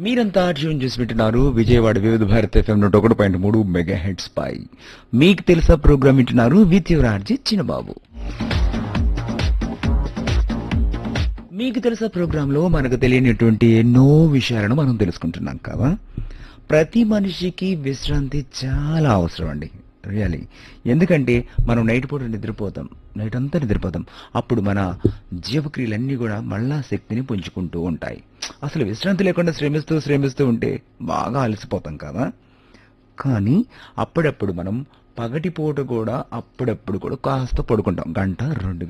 మీరంతా ట్యూన్ చేసి వింటున్నారు విజయవాడ వివిధ భారత్ ఎఫ్ఎం నూట ఒకటి పాయింట్ మూడు మెగా హెడ్స్ పై మీకు తెలుసా ప్రోగ్రామ్ వింటున్నారు విత్ యువరార్జీ చిన్నబాబు మీకు తెలుసా ప్రోగ్రామ్ లో మనకు తెలియనటువంటి ఎన్నో విషయాలను మనం తెలుసుకుంటున్నాం కదా ప్రతి మనిషికి విశ్రాంతి చాలా అవసరం అండి రియలీ ఎందుకంటే మనం నైట్ పూట నిద్రపోతాం నైట్ అంతా నిద్రపోతాం అప్పుడు మన జీవక్రియలన్నీ కూడా మళ్ళా శక్తిని పుంజుకుంటూ ఉంటాయి అసలు విశ్రాంతి లేకుండా శ్రమిస్తూ శ్రమిస్తూ ఉంటే బాగా అలసిపోతాం కదా కానీ అప్పుడప్పుడు మనం పగటిపూట కూడా అప్పుడప్పుడు కూడా కాస్త పడుకుంటాం గంట రెండు